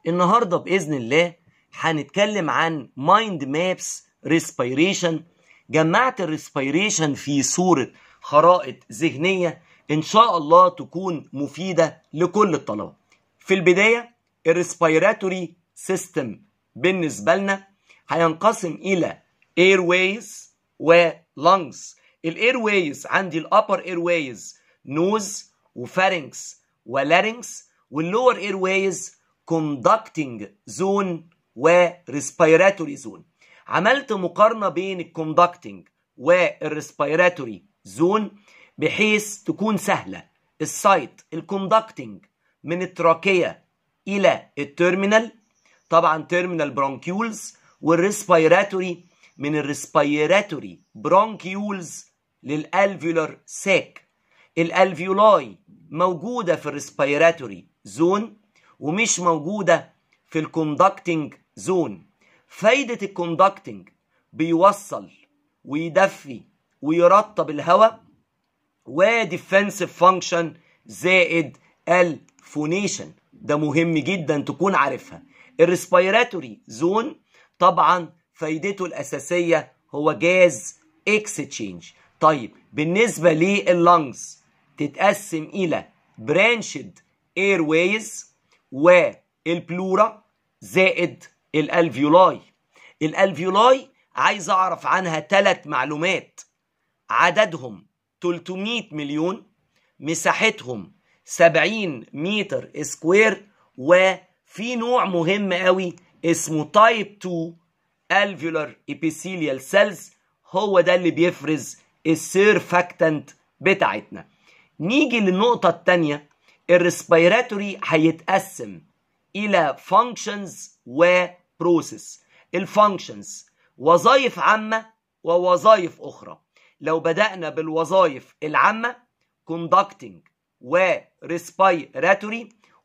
النهارده باذن الله هنتكلم عن مايند مابس ريسبيريشن جمعت الريسبيريشن في صوره خرائط ذهنيه ان شاء الله تكون مفيده لكل الطلبه في البدايه الريسبيراتوري سيستم بالنسبه لنا هينقسم الى ايروايز ولانجز الايروايز عندي الابر ايروايز نوز وفارنكس ولارنكس واللور ايروايز كوندكتنج زون وريسبيراتوري زون عملت مقارنه بين الكوندكتنج والريسبيراتوري زون بحيث تكون سهله السايت الكوندكتنج من التراكيه الى التيرمينال طبعا تيرمينال برونكيولز والريسبيراتوري من الريسبيراتوري برونكيولز للالفيولار ساك الالفيولاي موجوده في الريسبيراتوري زون ومش موجوده في الكوندكتنج زون فايده الكوندكتنج بيوصل ويدفي ويرطب الهواء وديفنسيف فانكشن زائد الفونيشن ده مهم جدا تكون عارفها الريسبيراتوري زون طبعا فايدته الاساسيه هو جاز اكستشينج طيب بالنسبه لللنجز تتقسم الى برانشد اير ويز والبلورا زائد الالفيولاي الالفيولاي عايز اعرف عنها ثلاث معلومات عددهم 300 مليون مساحتهم 70 متر سكوير وفي نوع مهم قوي اسمه تايب 2 الفيولار ابيثيليال سيلز هو ده اللي بيفرز السيرفاكتنت بتاعتنا نيجي للنقطة التانية الريسبيراتوري هيتقسم إلى فانكشنز وبروسيس الفانكشنز وظائف عامة ووظائف أخرى لو بدأنا بالوظائف العامة conducting وريسبيراتوري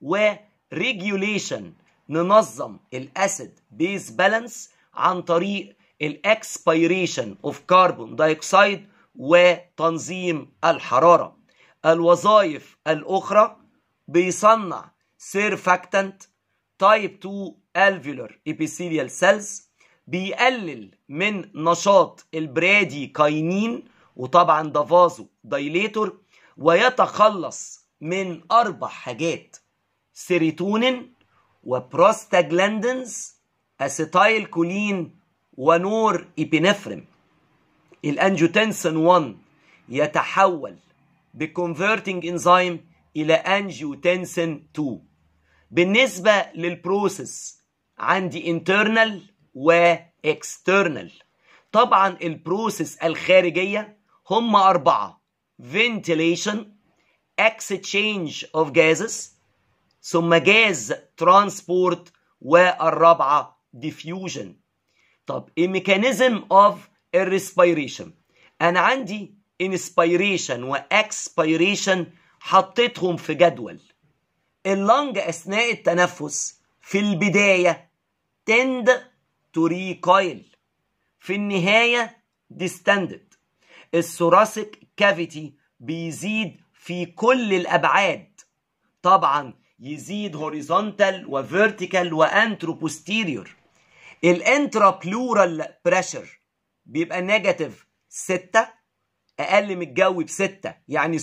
وريجوليشن ننظم الاسيد بيز بالانس عن طريق الاكسبيريشن اوف كربون دايوكسيد وتنظيم الحراره الوظائف الاخرى بيصنع سيرفاكتنت تايب 2 الفيولار ابيثيليال سيلز بيقلل من نشاط البرادي كاينين وطبعا ده فازو دايليتور ويتخلص من اربع حاجات سيروتونين وبروستاجلاندنز اسيتايل كولين ونور ايبينفرين الانجيوتنسين 1 يتحول بكونفرتنج انزيم الى انجيوتنسين 2 بالنسبه للبروسيس عندي انترنال واكسترنال طبعا البروسيس الخارجيه هم اربعه ventilation exchange of gases ثم جاز ترانسبورت والرابعه diffusion طب الميكانيزم اوف الريسبيريشن انا عندي انسبيريشن واكسبيريشن حطيتهم في جدول اللنج اثناء التنفس في البدايه تند تو ريكويل في النهايه ديستندد الثوراسيك كافيتي بيزيد في كل الابعاد طبعا يزيد هوريزونتال وفيرتيكال وانترو بوستيريور الانترا بلورال بريشر بيبقى نيجاتيف 6 اقل من الجو بستة يعني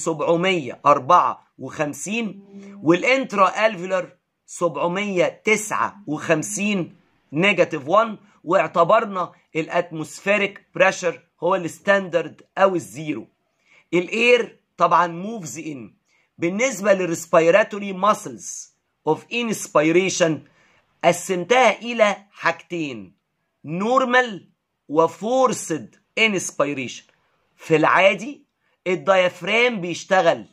754 والانترا الفيولار 759 نيجاتيف 1 واعتبرنا الاتموسفيريك بريشر هو الستاندرد او الزيرو الاير طبعا موفز ان بالنسبه للريسبيراتوري ماسلز اوف انسبيريشن قسمتها الى حاجتين نورمال وفورسد انسبيريشن في العادي الديافرام بيشتغل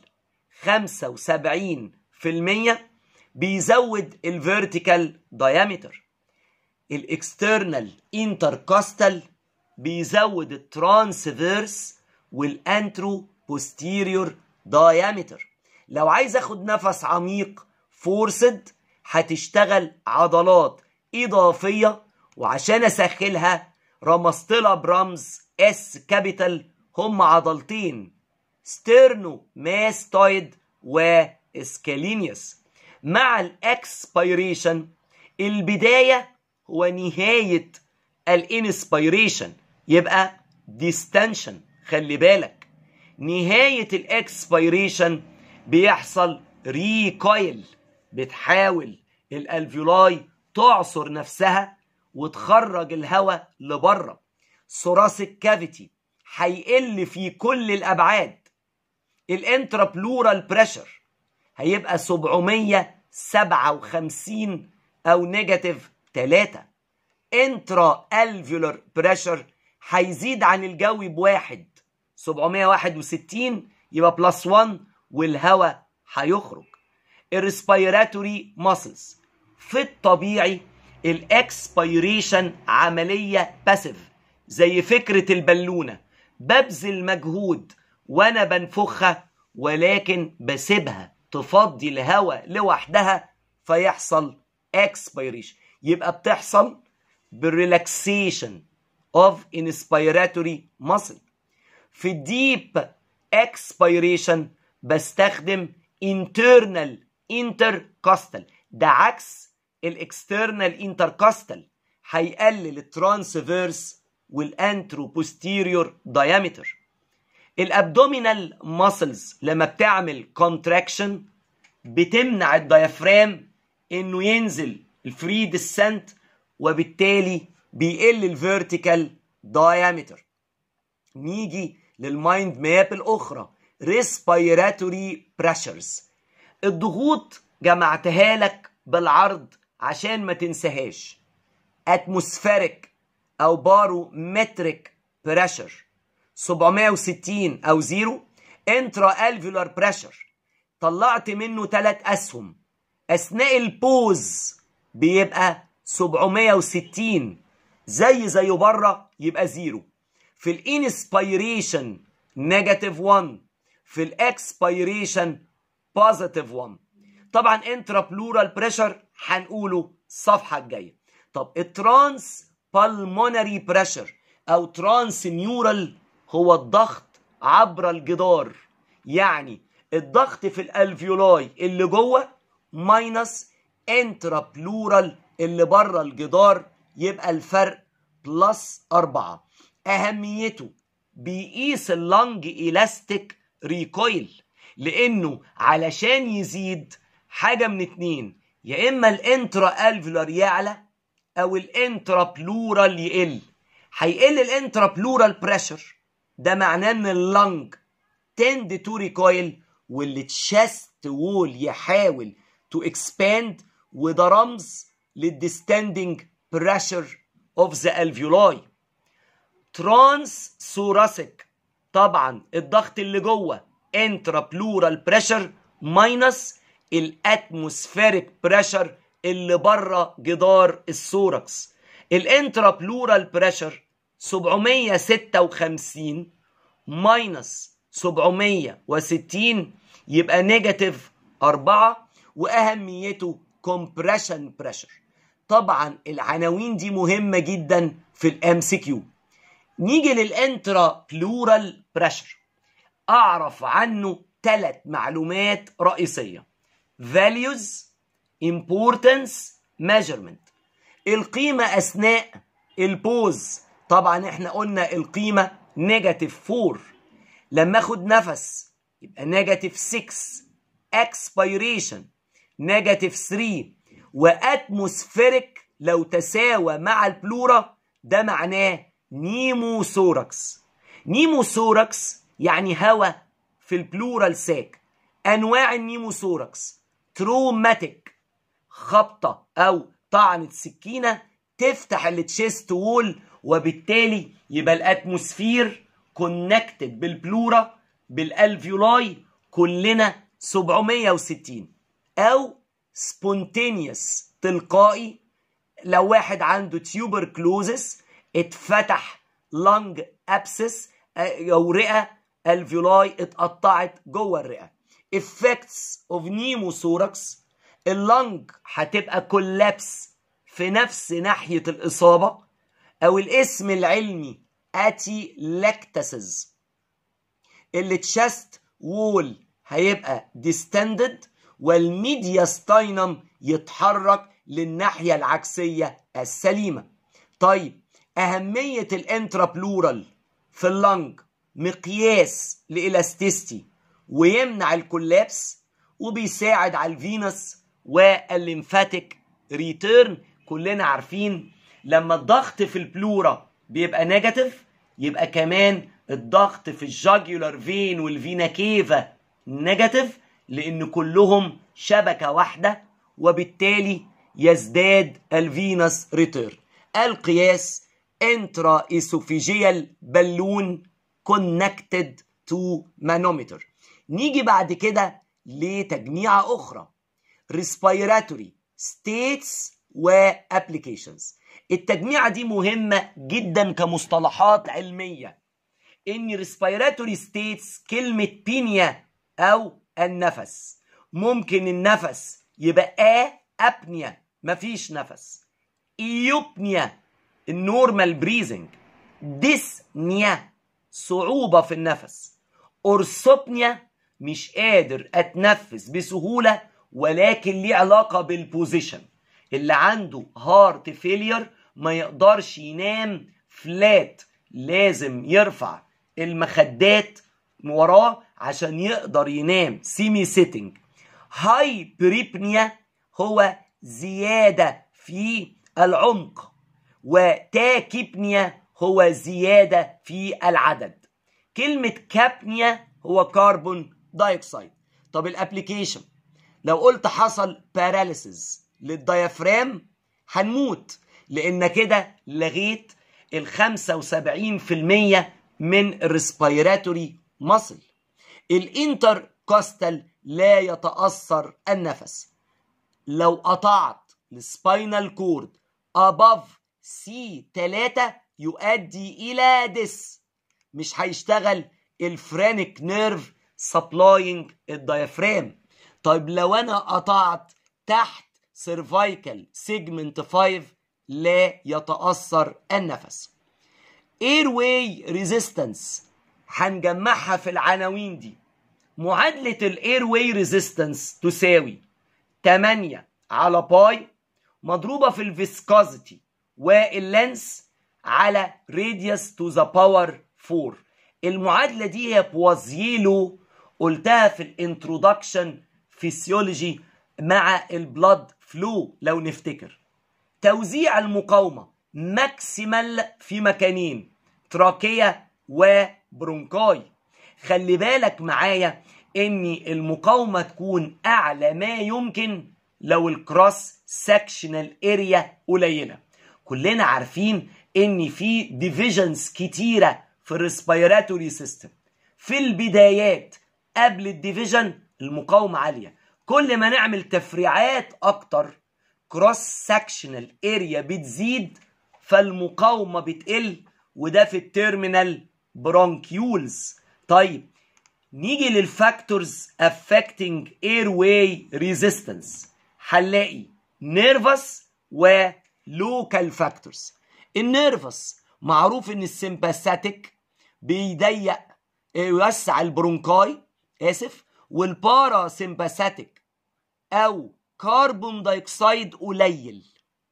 75% بيزود الفيرتيكال دايمتر الاكسترنال انتركوستال بيزود الترانسفيرس والانترو بوستيريور دايمتر لو عايز اخد نفس عميق فورسد هتشتغل عضلات اضافيه وعشان اسخلها رمزت لها برمز اس كابيتال هم عضلتين ستيرنو ماستويد واسكالينيوس مع الاكسبيريشن البداية هو نهاية الانسبيريشن يبقى ديستنشن خلي بالك نهاية الاكسبيريشن بيحصل ريكويل بتحاول الالفيولاي تعصر نفسها وتخرج الهواء لبره ثوراسيك كافيتي هيقل في كل الابعاد الانترابلورال بريشر هيبقى 757 او نيجاتيف 3 انترا الفيولار بريشر هيزيد عن الجوي بواحد 761 يبقى بلس 1 والهواء هيخرج الريسبيراتوري ماسلز في الطبيعي الاكسبيريشن عمليه باسيف زي فكره البالونه ببذل مجهود وانا بنفخها ولكن بسيبها تفضي الهواء لوحدها فيحصل اكسبيريشن يبقى بتحصل بالريلاكسيشن اوف انسبيراتوري muscle في الديب اكسبيريشن بستخدم internal intercostal ده عكس الاكسترنال انتركوستال هيقلل الترانسفيرس والانترو بوستيريور دايمتر الابدومينال ماسلز لما بتعمل كونتراكشن بتمنع الديافرام انه ينزل الفري ديسنت وبالتالي بيقل الفيرتيكال دايمتر نيجي للمايند ماب الاخرى ريسبيراتوري بريشرز الضغوط جمعتها لك بالعرض عشان ما تنساهاش اتموسفيريك او بارومتريك بريشر 760 او زيرو انترا الفيولار بريشر طلعت منه ثلاث اسهم اثناء البوز بيبقى 760 زي زيه بره يبقى زيرو في الانسبيريشن نيجاتيف 1 في الاكسبيريشن بوزيتيف 1 طبعا انترا بلورال بريشر هنقوله الصفحه الجايه طب الترانس بالمونري بريشر او ترانس نيورال هو الضغط عبر الجدار يعني الضغط في الالفيولاي اللي جوه ماينس انترا بلورال اللي بره الجدار يبقى الفرق بلس أربعة أهميته بيقيس اللنج إلاستيك ريكويل لأنه علشان يزيد حاجة من اتنين يا إما الانترا الفيولار يعلى أو الانترا بلورال يقل هيقل الانترا بلورال بريشر ده معناه ان اللنج تند تو ريكويل واللي تشست وول يحاول تو اكسباند وده رمز للديستندنج بريشر اوف ذا الفيولاي ترانس ثوراسيك طبعا الضغط اللي جوه انترا بلورال بريشر ماينس الاتموسفيريك بريشر اللي بره جدار الثوركس الانترا بلورال بريشر 756 ماينس 760 يبقى نيجاتيف 4 واهميته كومبريشن بريشر طبعا العناوين دي مهمه جدا في الام سي كيو نيجي للانترا بلورال بريشر اعرف عنه ثلاث معلومات رئيسيه values importance measurement القيمه اثناء البوز طبعا احنا قلنا القيمه نيجاتيف 4 لما اخد نفس يبقى نيجاتيف 6 اكسبيريشن نيجاتيف 3 واتموسفيريك لو تساوى مع البلورا ده معناه نيموثوركس نيموثوركس يعني هواء في البلورال ساك انواع النيموثوركس تروماتيك خبطه او طعنه سكينه تفتح التشيست وول وبالتالي يبقى الاتموسفير كونكتد بالبلورا بالالفيولاي كلنا 760 او سبونتينيوس تلقائي لو واحد عنده تيوبركلوزس اتفتح لنج ابسس او رئه الفيولاي اتقطعت جوه الرئه effects of pneumothorax اللنج هتبقى كولابس في نفس ناحيه الاصابه او الاسم العلمي اتي لاكتاسز اللي تشست وول هيبقى ديستندد والميدياستاينم يتحرك للناحية العكسية السليمة طيب أهمية الانترا بلورال في اللنج مقياس لإلاستيستي ويمنع الكولابس وبيساعد على الفينس والليمفاتيك ريتيرن كلنا عارفين لما الضغط في البلورا بيبقى نيجاتيف يبقى كمان الضغط في الجاجولار فين والفينا كيفا نيجاتيف لان كلهم شبكه واحده وبالتالي يزداد الفينس ريتيرن القياس انترا اسوفيجيال بالون كونكتد تو مانومتر نيجي بعد كده لتجميعة أخرى respiratory states وapplications التجميعة دي مهمة جدا كمصطلحات علمية ان respiratory states كلمة بينيا أو النفس ممكن النفس يبقى آ أبنيا مفيش نفس إيوبنيا النورمال بريزنج ديسنيا صعوبة في النفس أورسوبنيا مش قادر أتنفس بسهولة ولكن ليه علاقة بالبوزيشن اللي عنده هارت فيلير ما يقدرش ينام فلات لازم يرفع المخدات وراه عشان يقدر ينام سيمي سيتنج هاي بريبنيا هو زيادة في العمق وتاكيبنيا هو زيادة في العدد كلمة كابنيا هو كربون دايوكسيد طب الابليكيشن لو قلت حصل باراليسيس للديافرام هنموت لان كده لغيت ال 75% من الريسبيراتوري ماسل الانتر كوستال لا يتاثر النفس لو قطعت السباينال كورد above سي 3 يؤدي الى ديس مش هيشتغل الفرانيك نيرف سبلاينج الديافرام طيب لو انا قطعت تحت سيرفايكال سيجمنت 5 لا يتاثر النفس ايرواي ريزيستنس هنجمعها في العناوين دي معادله الايرواي ريزيستنس تساوي 8 على باي مضروبه في الفيسكوزيتي واللينس على راديوس تو ذا باور 4 المعادله دي هي بوازيلو قلتها في الانترودكشن فيسيولوجي مع البلاد فلو لو نفتكر توزيع المقاومه ماكسيمال في مكانين تراكيه وبرونكاي خلي بالك معايا ان المقاومه تكون اعلى ما يمكن لو الكروس سكشنال اريا قليله كلنا عارفين ان في ديفيجنز كتيره في الريسبيراتوري سيستم في البدايات قبل الديفيجن المقاومه عاليه كل ما نعمل تفريعات اكتر كروس سكشنال اريا بتزيد فالمقاومه بتقل وده في التيرمينال برونكيولز طيب نيجي للفاكتورز affecting airway resistance هنلاقي نيرفس ولوكال فاكتورز النيرفس معروف ان السمباثيك بيضيق يوسع البرونكاي اسف والبارا سمباثيك او كربون دايوكسيد قليل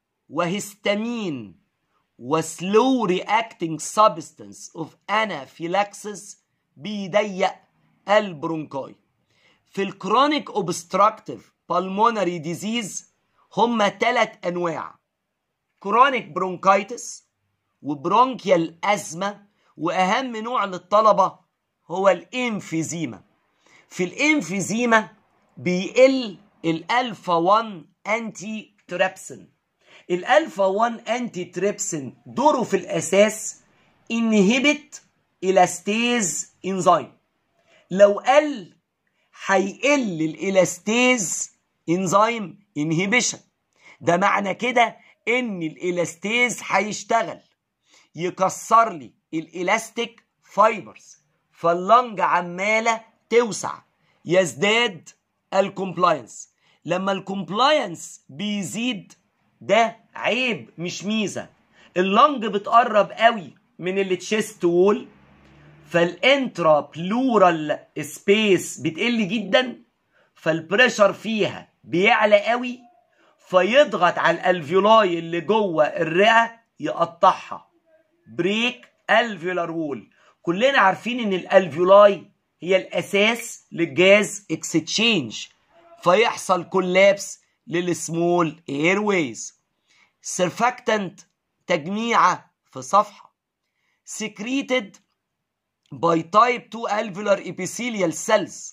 وهستامين وسلو رياكتنج سبستانس اوف انافيلاكسس بيضيق البرونكاي في الكرونيك اوبستراكتيف بالمونري ديزيز هما ثلاث انواع كرونيك برونكايتس وبرونكيال ازمه واهم نوع للطلبه هو الانفيزيما في الانفيزيما بيقل الالفا 1 انتي تريبسين الالفا 1 انتي تريبسين دوره في الاساس انهبت الاستيز انزيم لو قل هيقل الالاستيز انزيم انهبيشن ده معنى كده ان الالاستيز هيشتغل يكسر لي الالاستيك فايبرز فاللنج عماله توسع يزداد الكومبلاينس لما الكومبلاينس بيزيد ده عيب مش ميزه اللنج بتقرب قوي من التشيست وول فالانترا بلورال سبيس بتقل جدا فالبريشر فيها بيعلى قوي فيضغط على الالفيولاي اللي جوه الرئه يقطعها بريك الفيولار وول كلنا عارفين ان الالفيولاي هي الاساس للجاز اكستشينج فيحصل كولابس للسمول اير ويز سيرفاكتنت تجميعه في صفحه secreted by type 2 alveolar epithelial cells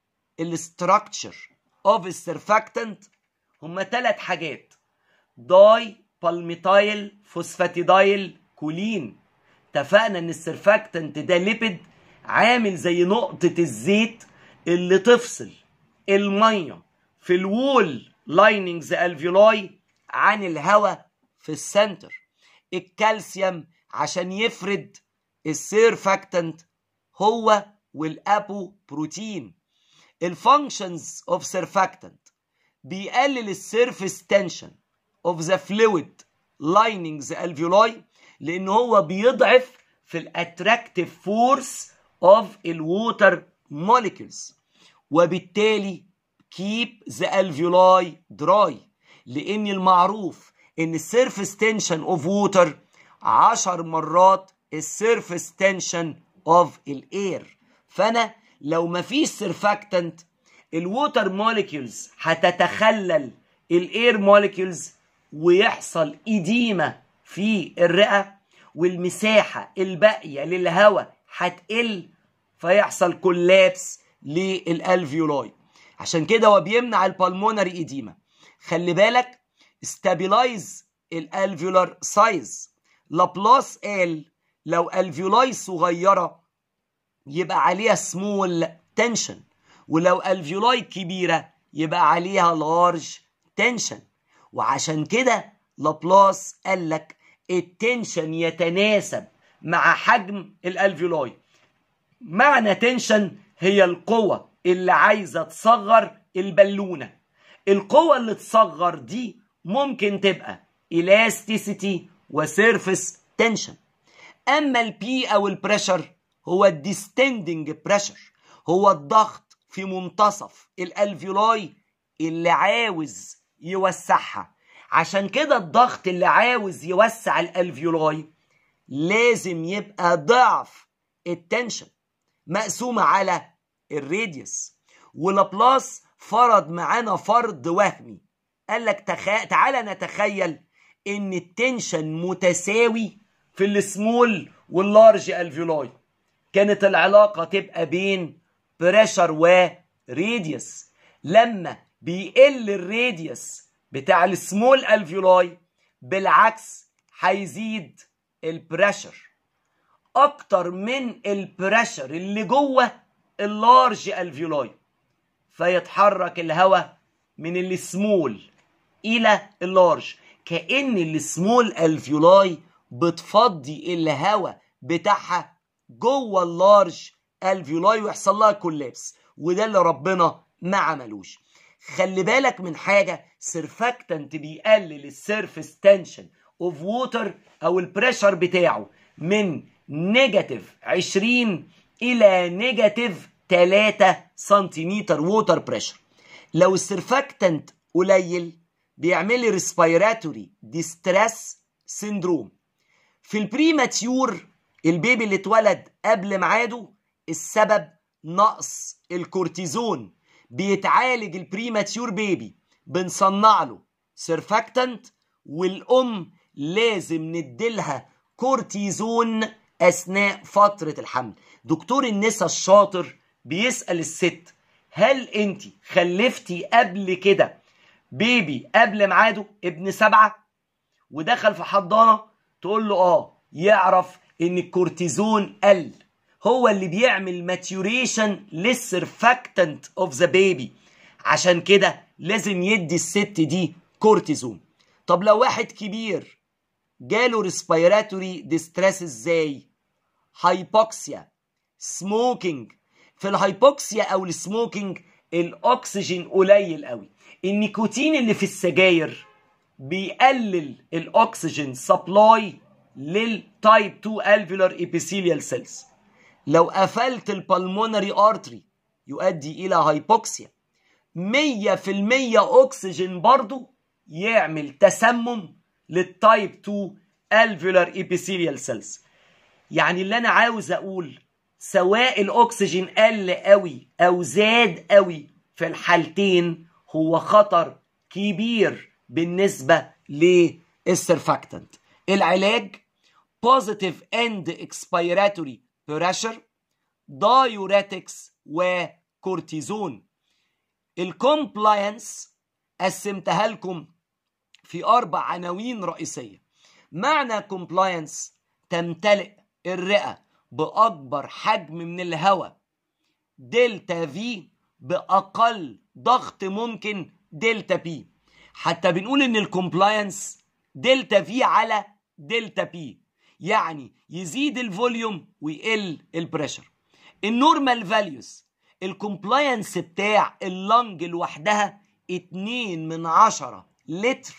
الستراكشر of السيرفاكتنت هما ثلاث حاجات داي بالميتايل فوسفاتيدايل كولين اتفقنا ان السيرفاكتنت ده ليبيد عامل زي نقطة الزيت اللي تفصل المية في الوول لايننجز الفيولاي عن الهواء في السنتر الكالسيوم عشان يفرد السيرفاكتنت هو والابو بروتين الفانكشنز اوف سيرفاكتنت بيقلل السيرفيس تنشن اوف ذا فلويد لايننجز الفيولاي لان هو بيضعف في الاتراكتيف فورس اوف الووتر موليكيولز وبالتالي كيب ذا الفيولاي دراي لان المعروف ان السيرفيس تنشن اوف ووتر 10 مرات السيرفيس تنشن اوف الاير فانا لو مفيش سيرفاكتنت الووتر موليكيولز هتتخلل الاير موليكيولز ويحصل إديمة في الرئة والمساحة الباقية للهواء هتقل فيحصل كولابس للالفيولاي عشان كده هو بيمنع البلمونري إديمة خلي بالك استابيلايز الالفيولار سايز لابلاس قال لو الفيولاي صغيرة يبقى عليها سمول تنشن ولو الفيولاي كبيرة يبقى عليها لارج تنشن وعشان كده لابلاس قال لك التنشن يتناسب مع حجم الالفيولاي معنى تنشن هي القوة اللي عايزة تصغر البالونة القوة اللي تصغر دي ممكن تبقى elasticity وسيرفيس تنشن اما البي او البريشر هو الديستندنج بريشر هو الضغط في منتصف الالفيولاي اللي عاوز يوسعها عشان كده الضغط اللي عاوز يوسع الالفيولاي لازم يبقى ضعف التنشن مقسومة على الراديوس ولابلاس فرض معانا فرض وهمي قال لك تخ... تعالى نتخيل ان التنشن متساوي في السمول واللارج الفيولاي كانت العلاقة تبقى بين بريشر وراديوس لما بيقل الراديوس بتاع السمول الفيولاي بالعكس هيزيد البريشر اكتر من البريشر اللي جوه اللارج الفيولاي فيتحرك الهواء من السمول الى اللارج كأن السمول الفيولاي بتفضي الهواء بتاعها جوه اللارج الفيولاي ويحصل لها كولابس وده اللي ربنا ما عملوش خلي بالك من حاجة سيرفاكتنت بيقلل السيرفيس تنشن اوف ووتر او البريشر بتاعه من نيجاتيف 20 الى نيجاتيف 3 سنتيمتر ووتر بريشر لو السيرفاكتنت قليل بيعمل لي ريسبيراتوري ديستريس سيندروم في البريماتيور البيبي اللي اتولد قبل ميعاده السبب نقص الكورتيزون بيتعالج البريماتيور بيبي بنصنع له سيرفاكتنت والام لازم نديلها كورتيزون اثناء فتره الحمل دكتور النساء الشاطر بيسال الست هل انت خلفتي قبل كده بيبي قبل ميعاده ابن سبعه ودخل في حضانه تقول له اه يعرف ان الكورتيزون قل هو اللي بيعمل ماتيوريشن للسرفاكتنت اوف ذا بيبي عشان كده لازم يدي الست دي كورتيزون طب لو واحد كبير جاله ريسبيراتوري ديستريس ازاي هايبوكسيا سموكينج في الهايبوكسيا او السموكينج الاكسجين قليل قوي النيكوتين اللي في السجاير بيقلل الاكسجين سبلاي للتايب 2 الفيولار ابيثيليال سيلز لو قفلت البلمونري ارتري يؤدي الى هايبوكسيا 100% اكسجين برضو يعمل تسمم للتايب 2 الفيولار epithelial cells يعني اللي انا عاوز اقول سواء الاكسجين قل قوي او زاد قوي في الحالتين هو خطر كبير بالنسبه للسرفاكتنت العلاج positive end expiratory pressure diuretics وكورتيزون الكومبلاينس قسمتها لكم في اربع عناوين رئيسيه معنى كومبلاينس تمتلئ الرئه باكبر حجم من الهواء دلتا في باقل ضغط ممكن دلتا بي حتى بنقول ان الكومبلاينس دلتا في على دلتا بي يعني يزيد الفوليوم ويقل البريشر النورمال فاليوز الكومبلاينس بتاع اللنج لوحدها 2 من 10 لتر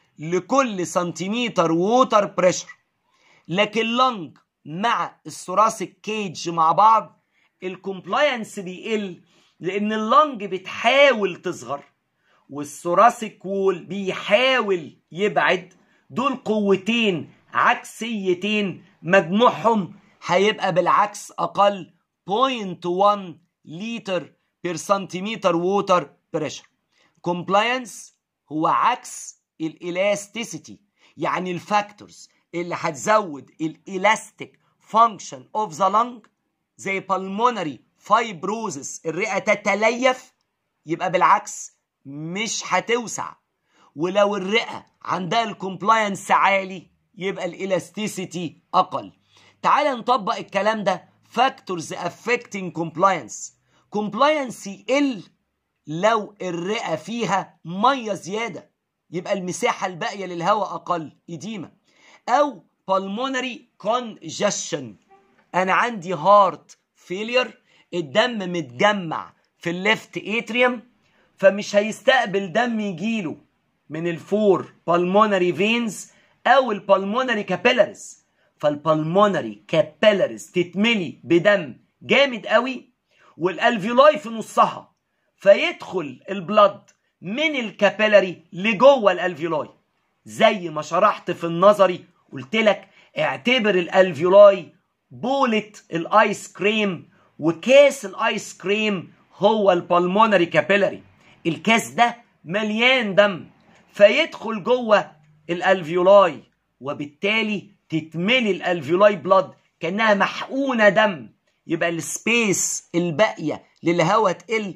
لكل سنتيمتر ووتر بريشر لكن لنج مع الثوراسيك كيج مع بعض الكومبلاينس بيقل لان اللنج بتحاول تصغر والثوراسيك وول بيحاول يبعد دول قوتين عكسيتين مجموعهم هيبقى بالعكس اقل 0.1 لتر بير سنتيمتر ووتر بريشر كومبلاينس هو عكس الالاستيسيتي يعني الفاكتورز اللي هتزود الالاستيك فانكشن اوف ذا لنج زي بالمونري فايبروزس الرئه تتليف يبقى بالعكس مش هتوسع ولو الرئه عندها الكومبلاينس عالي يبقى الالاستيسيتي اقل تعال نطبق الكلام ده فاكتورز افكتنج كومبلاينس كومبلاينس يقل لو الرئه فيها ميه زياده يبقى المساحه الباقيه للهواء اقل اديمه او pulmonary congestion انا عندي هارت فيلير الدم متجمع في الليفت اتريوم فمش هيستقبل دم يجيله من الفور pulmonary veins او البلمونري كابيلاريز فالبلمونري كابيلاريز تتملي بدم جامد قوي والالفيولاي في نصها فيدخل البلد من الكابيلاري لجوه الالفيولاي زي ما شرحت في النظري قلت لك اعتبر الالفيولاي بولة الايس كريم وكاس الايس كريم هو البلمونري كابيلاري الكاس ده مليان دم فيدخل جوه الالفيولاي وبالتالي تتملي الالفيولاي بلاد كانها محقونه دم يبقى السبيس الباقيه للهواء تقل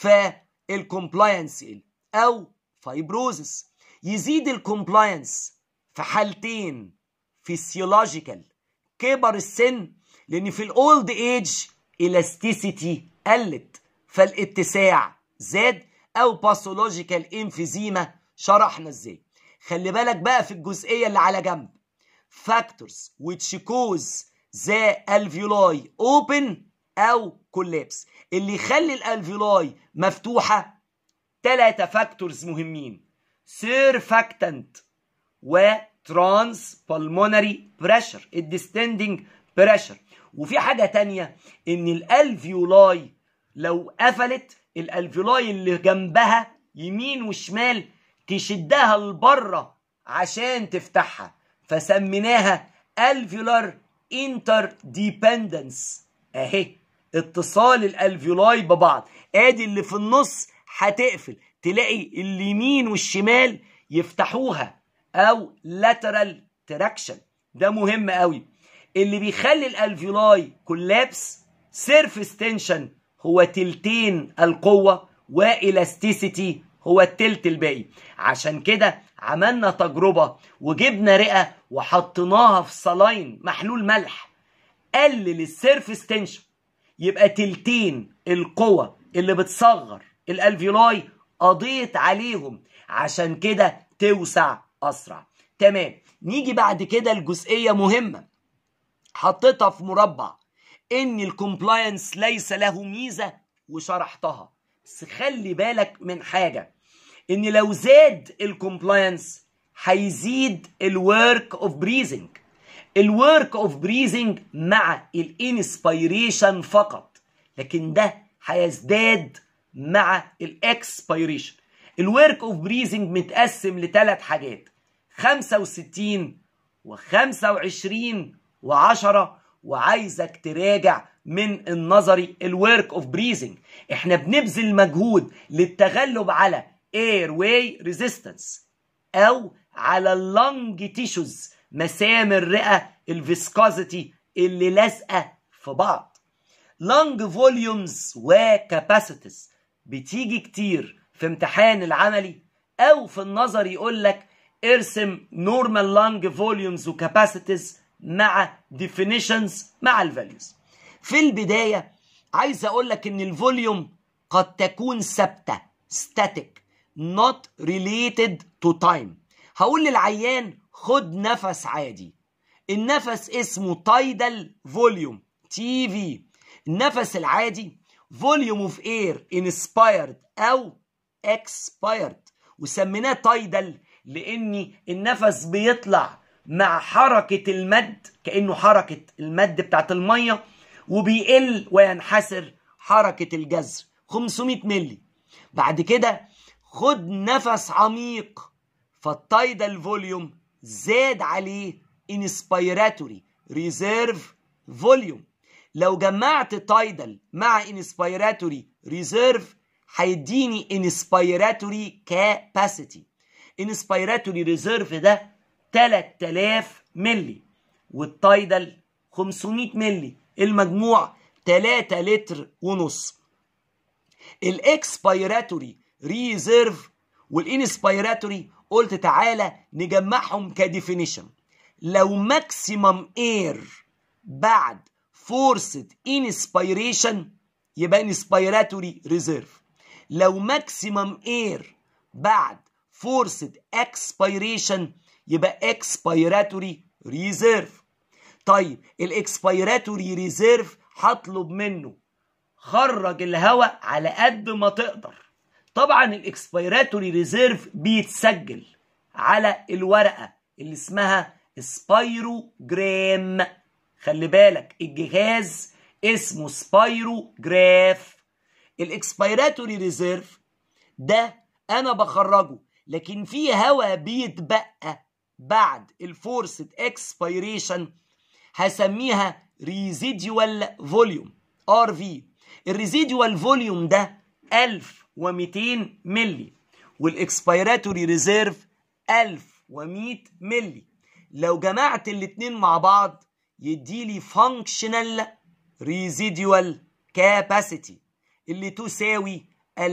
فالكومبلاينس يقل او فايبروزس يزيد الكومبلاينس في حالتين فيسيولوجيكال كبر السن لان في الاولد ايج الاستيسيتي قلت فالاتساع زاد او باثولوجيكال انفيزيما شرحنا ازاي خلي بالك بقى في الجزئيه اللي على جنب factors which cause the alveoli open او collapse اللي يخلي الالفيولاي مفتوحه ثلاثه فاكتورز مهمين سيرفاكتنت وترانس بالمونري بريشر الديستندنج بريشر وفي حاجه تانية ان الالفيولاي لو قفلت الالفيولاي اللي جنبها يمين وشمال تشدها لبره عشان تفتحها فسميناها alveolar interdependence اهي اتصال الالفيولاي ببعض ادي اللي في النص هتقفل تلاقي اليمين والشمال يفتحوها او lateral traction ده مهم قوي اللي بيخلي الالفيولاي كولابس سيرفيس تنشن هو تلتين القوه والاستيسيتي هو التلت الباقي عشان كده عملنا تجربة وجبنا رئة وحطيناها في صلاين محلول ملح قلل السيرفس تنشن يبقى تلتين القوة اللي بتصغر الالفيولاي قضيت عليهم عشان كده توسع اسرع تمام نيجي بعد كده الجزئية مهمة حطيتها في مربع ان الكومبلاينس ليس له ميزة وشرحتها بس خلي بالك من حاجة ان لو زاد الكومبلاينس هيزيد الورك اوف بريزنج الورك اوف بريزنج مع الانسبيريشن فقط لكن ده هيزداد مع الاكسبيريشن الورك اوف بريزنج متقسم لثلاث حاجات 65 و25 و10 وعايزك تراجع من النظري الورك اوف بريزنج احنا بنبذل مجهود للتغلب على اير واي ريزيستنس او على اللنج تيشوز مسام الرئه الفيسكوزيتي اللي لازقه في بعض لانج فوليومز وكاباسيتيز بتيجي كتير في امتحان العملي او في النظر يقول لك ارسم نورمال لانج فوليومز وكاباسيتيز مع definitions مع الفاليوز في البدايه عايز اقول لك ان الفوليوم قد تكون ثابته static not related to time هقول للعيان خد نفس عادي النفس اسمه تايدال فوليوم تي في النفس العادي فوليوم اوف اير انسبايرد او اكسبايرد وسميناه تايدال لان النفس بيطلع مع حركة المد كأنه حركة المد بتاعت المية وبيقل وينحسر حركة الجزر 500 ملي بعد كده خد نفس عميق فالتايدال فوليوم زاد عليه انسبيراتوري ريزيرف فوليوم لو جمعت تايدال مع انسبيراتوري ريزيرف هيديني انسبيراتوري كاباسيتي انسبيراتوري ريزيرف ده 3000 ملي والتايدال 500 ملي المجموع 3 لتر ونص الاكسبيراتوري ريزيرف والانسبيراتوري قلت تعالى نجمعهم كديفينيشن لو ماكسيمم اير بعد فورسد انسبيريشن يبقى انسبيراتوري ريزيرف لو ماكسيمم اير بعد فورسد اكسبيريشن يبقى اكسبيراتوري ريزيرف طيب الاكسبيراتوري ريزيرف هطلب منه خرج الهواء على قد ما تقدر طبعا الاكسبيراتوري ريزيرف بيتسجل على الورقه اللي اسمها سبايروجرام خلي بالك الجهاز اسمه سبايروجراف الاكسبيراتوري ريزيرف ده انا بخرجه لكن في هواء بيتبقى بعد الفورسد اكسبيريشن هسميها ريزيديوال فوليوم ار في الريزيديوال فوليوم ده 1200 ملي والاكسبيراتوري ريزيرف 1100 ملي لو جمعت الاتنين مع بعض يديلي فانكشنال ريزيديوال كاباسيتي اللي تساوي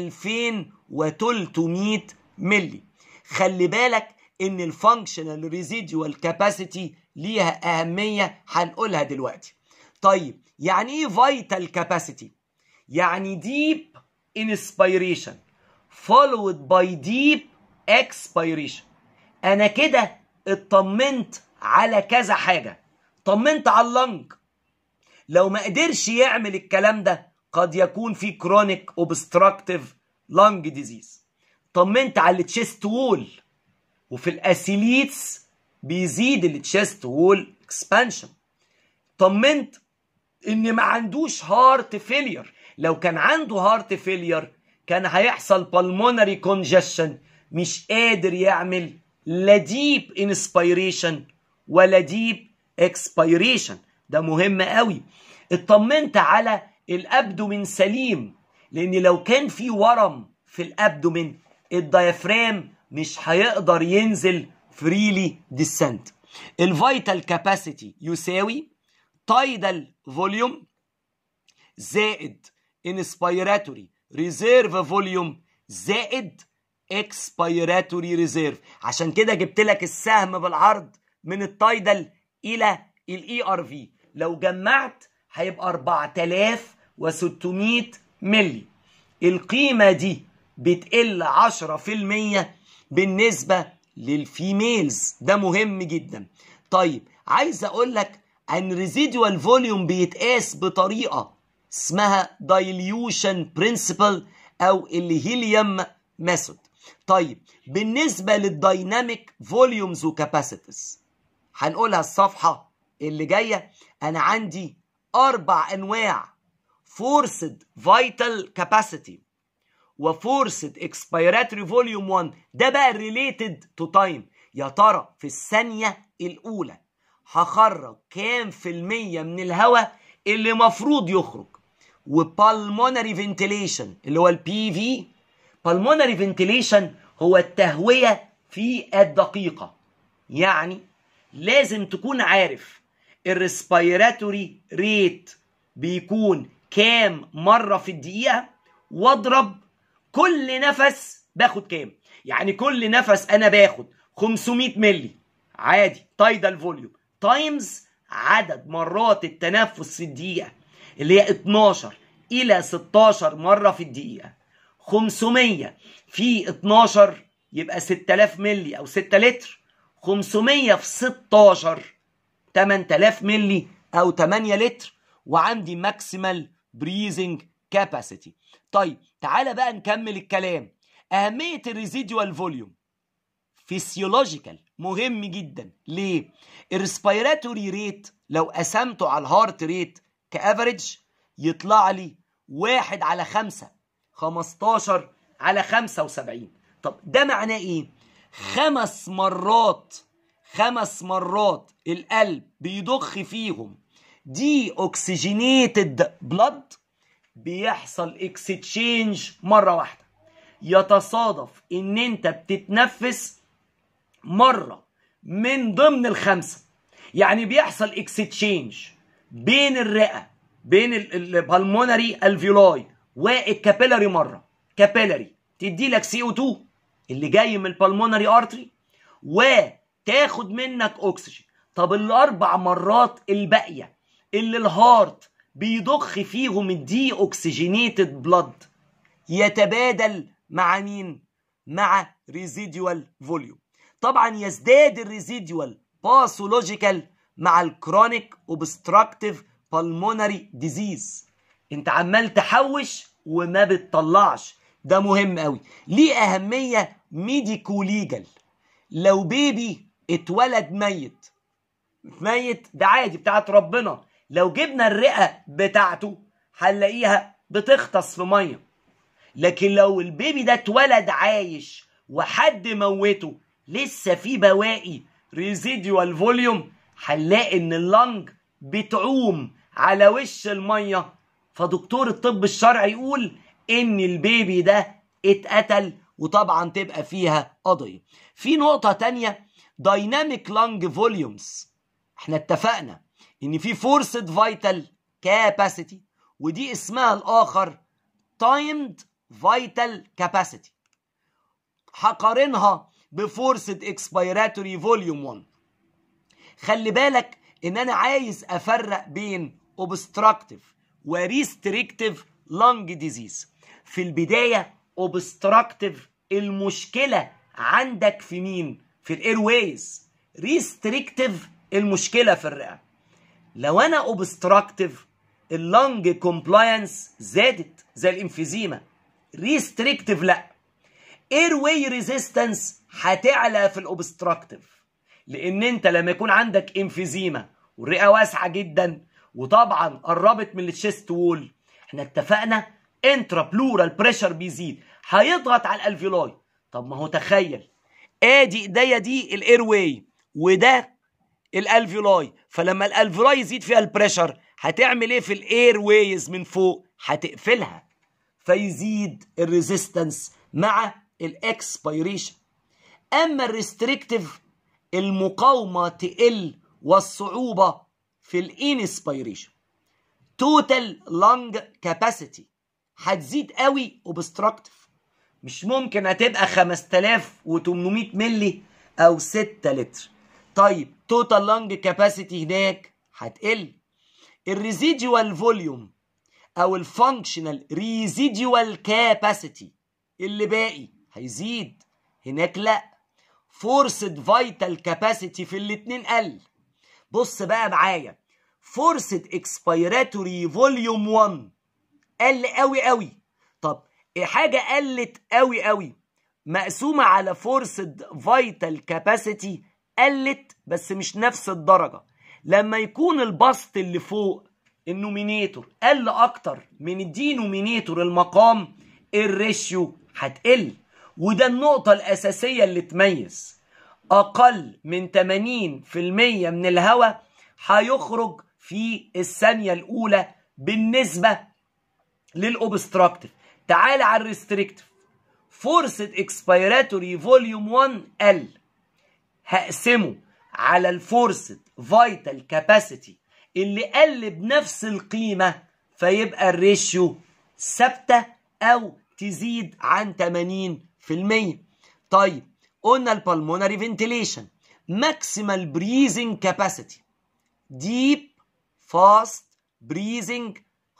2300 ملي خلي بالك ان الفانكشنال ريزيديوال كاباسيتي ليها اهميه هنقولها دلوقتي طيب يعني ايه فايتال كاباسيتي يعني ديب انسبيريشن followed by deep expiration انا كده اطمنت على كذا حاجه طمنت على اللنج لو ما قدرش يعمل الكلام ده قد يكون في كرونيك اوبستراكتيف لانج ديزيز طمنت على التشيست وول وفي الاسيليتس بيزيد التشيست وول اكسبانشن طمنت ان ما عندوش هارت فيلير لو كان عنده هارت فيلير كان هيحصل بالمونري كونجشن مش قادر يعمل لا ديب انسبيريشن ولا ديب اكسبيريشن ده مهم قوي اطمنت على الابدومين سليم لان لو كان في ورم في الابدومين الديافرام مش هيقدر ينزل فريلي ديسنت الفيتال كاباسيتي يساوي تايدال فوليوم زائد انسبيراتوري ريزيرف فوليوم زائد اكسبيراتوري ريزيرف عشان كده جبت لك السهم بالعرض من التايدال الى الاي ار في لو جمعت هيبقى 4600 ملي القيمه دي بتقل 10% بالنسبه للفيميلز ده مهم جدا طيب عايز اقول لك ان ريزيدوال فوليوم بيتقاس بطريقه اسمها دايليوشن برنسبل او الهيليوم ميثود طيب بالنسبه للدايناميك فوليومز وكاباسيتيز هنقولها الصفحه اللي جايه انا عندي اربع انواع فورسد فيتال كاباسيتي وفورسد اكسبيراتوري فوليوم 1 ده بقى ريليتد تو تايم يا ترى في الثانيه الاولى هخرج كام في المية من الهواء اللي مفروض يخرج وبالمونري فنتيليشن اللي هو البي في بالمونري فنتيليشن هو التهوية في الدقيقة يعني لازم تكون عارف الريسبيراتوري ريت بيكون كام مرة في الدقيقة واضرب كل نفس باخد كام يعني كل نفس انا باخد 500 ملي عادي تايدال فوليوم تايمز عدد مرات التنفس في الدقيقة اللي هي 12 إلى 16 مرة في الدقيقة 500 في 12 يبقى 6000 ملي أو 6 لتر 500 في 16 8000 ملي أو 8 لتر وعندي ماكسيمال بريزنج كاباسيتي طيب تعالى بقى نكمل الكلام أهمية الريزيدوال فوليوم فيسيولوجيكال مهم جدا ليه الريسبيراتوري ريت لو قسمته على الهارت ريت كافريج يطلع لي واحد على خمسة 15 على 75 طب ده معناه ايه خمس مرات خمس مرات القلب بيضخ فيهم دي اوكسجينيتد بلاد بيحصل اكستشينج مره واحده يتصادف ان انت بتتنفس مره من ضمن الخمسه يعني بيحصل اكستشينج بين الرئه بين البلمونري الفيولاي والكابيلاري مره كابيلاري تدي لك سي او 2 اللي جاي من البلمونري ارتري وتاخد منك اكسجين طب الاربع مرات الباقيه اللي الهارت بيضخ فيهم الدي اوكسجينيتد بلاد يتبادل مع مين مع ريزيديوال فوليوم طبعا يزداد الريزيديوال باثولوجيكال مع الكرونيك اوبستراكتيف بالمونري ديزيز انت عمال تحوش وما بتطلعش ده مهم قوي ليه اهميه ميديكو ليجل لو بيبي اتولد ميت ميت ده عادي بتاعت ربنا لو جبنا الرئه بتاعته هنلاقيها بتغطس في ميه لكن لو البيبي ده اتولد عايش وحد موته لسه في بواقي ريزيديوال فوليوم هنلاقي ان اللنج بتعوم على وش الميه فدكتور الطب الشرعي يقول ان البيبي ده اتقتل وطبعا تبقى فيها قضيه في نقطه تانية دايناميك لانج فوليومز احنا اتفقنا ان في فورسد فايتال كاباسيتي ودي اسمها الاخر تايمد فايتال كاباسيتي هقارنها بفورسد اكسبيراتوري فوليوم 1 خلي بالك ان انا عايز افرق بين اوبستراكتيف وريستريكتيف لانج ديزيز في البدايه اوبستراكتيف المشكله عندك في مين في الاير ويز ريستريكتيف المشكله في الرئه لو انا اوبستراكتيف اللنج كومبلاينس زادت زي الانفيزيما ريستريكتيف لا اير واي ريزيستنس هتعلى في الاوبستراكتيف لان انت لما يكون عندك انفيزيما والرئه واسعه جدا وطبعا قربت من الشيست وول احنا اتفقنا انترا بلورال بريشر بيزيد هيضغط على الالفيولاي طب ما هو تخيل ادي ايديا دي الاير واي وده الالفيولاي فلما الالفيولاي يزيد فيها البريشر هتعمل ايه في الاير ويز من فوق هتقفلها فيزيد الريزيستنس مع الاكسبيريشن اما الريستريكتيف المقاومه تقل والصعوبه في الانسبيريشن توتال لانج كاباسيتي هتزيد قوي اوبستراكتيف مش ممكن هتبقى 5800 ملي او 6 لتر طيب توتال لانج كاباسيتي هناك هتقل الريزيديوال فوليوم او الفانكشنال ريزيديوال كاباسيتي اللي باقي هيزيد هناك لا فورسد فايتال كاباسيتي في الاتنين قل بص بقى معايا فورسد اكسبيراتوري فوليوم 1 قل قوي قوي طب حاجه قلت قوي قوي مقسومه على فورسد فايتال كاباسيتي قلت بس مش نفس الدرجه لما يكون البسط اللي فوق النومينيتور قل اكتر من الدينومينيتور المقام الريشيو هتقل وده النقطة الأساسية اللي تميز أقل من 80% من الهواء هيخرج في الثانية الأولى بالنسبة للأوبستراكتيف تعال على الريستريكتيف فرصة اكسبيراتوري فوليوم 1 قل هقسمه على الفورسد فايتال كاباسيتي اللي قل بنفس القيمة فيبقى الريشيو ثابتة أو تزيد عن 80% طيب قلنا البلمونري فنتيليشن ماكسيمال بريزنج كاباسيتي ديب فاست بريزنج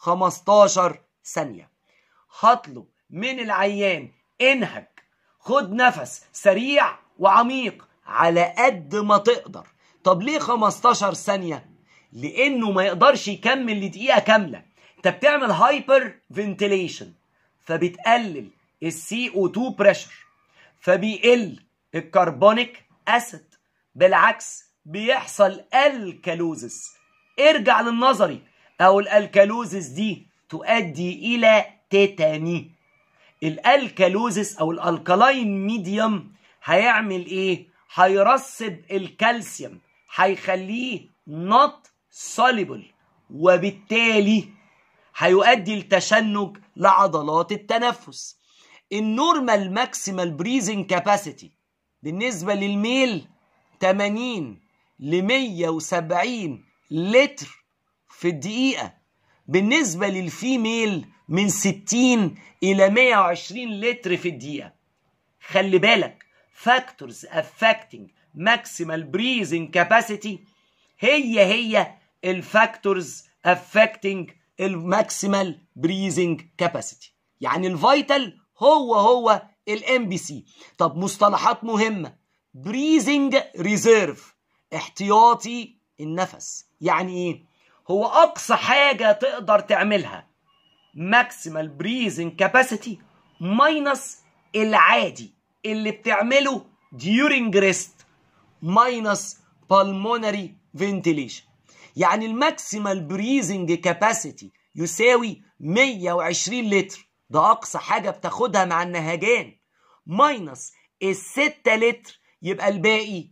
15 ثانية هطلب من العيان انهج خد نفس سريع وعميق على قد ما تقدر طب ليه 15 ثانية لانه ما يقدرش يكمل لدقيقة كاملة انت بتعمل هايبر فنتيليشن فبتقلل السي او 2 بريشر فبيقل الكربونيك اسيد بالعكس بيحصل الكالوزس ارجع للنظري او الالكالوزس دي تؤدي الى تيتاني الالكالوزس او الالكالاين ميديوم هيعمل ايه هيرسب الكالسيوم هيخليه not soluble وبالتالي هيؤدي لتشنج لعضلات التنفس النورمال ماكسيمال بريزنج كاباسيتي بالنسبة للميل 80 ل 170 لتر في الدقيقة بالنسبة للفيميل من 60 إلى 120 لتر في الدقيقة خلي بالك factors affecting maximal breathing capacity هي هي الفاكتورز affecting الماكسيمال بريزنج كاباسيتي يعني الفيتال هو هو الام بي سي طب مصطلحات مهمه بريزنج ريزيرف احتياطي النفس يعني ايه هو اقصى حاجه تقدر تعملها ماكسيمال بريزنج كاباسيتي ماينس العادي اللي بتعمله during rest ماينس pulmonary ventilation يعني الماكسيمال بريزنج كاباسيتي يساوي 120 لتر ده اقصى حاجه بتاخدها مع النهجان ماينس الستة لتر يبقى الباقي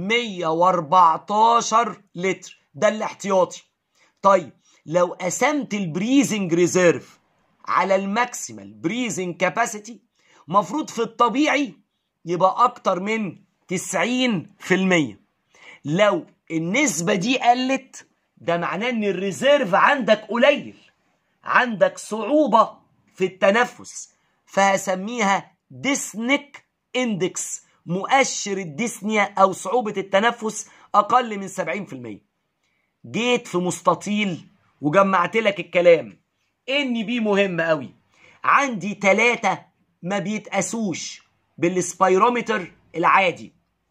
114 لتر ده الاحتياطي طيب لو قسمت البريزنج ريزيرف على الماكسيمال بريزنج كاباسيتي مفروض في الطبيعي يبقى اكتر من 90% لو النسبة دي قلت ده معناه ان الريزيرف عندك قليل عندك صعوبة في التنفس فهسميها ديسنيك اندكس مؤشر الديسنيا او صعوبة التنفس اقل من 70% جيت في مستطيل وجمعت لك الكلام ان بي مهم قوي عندي ثلاثة ما بيتقاسوش بالسبيرومتر العادي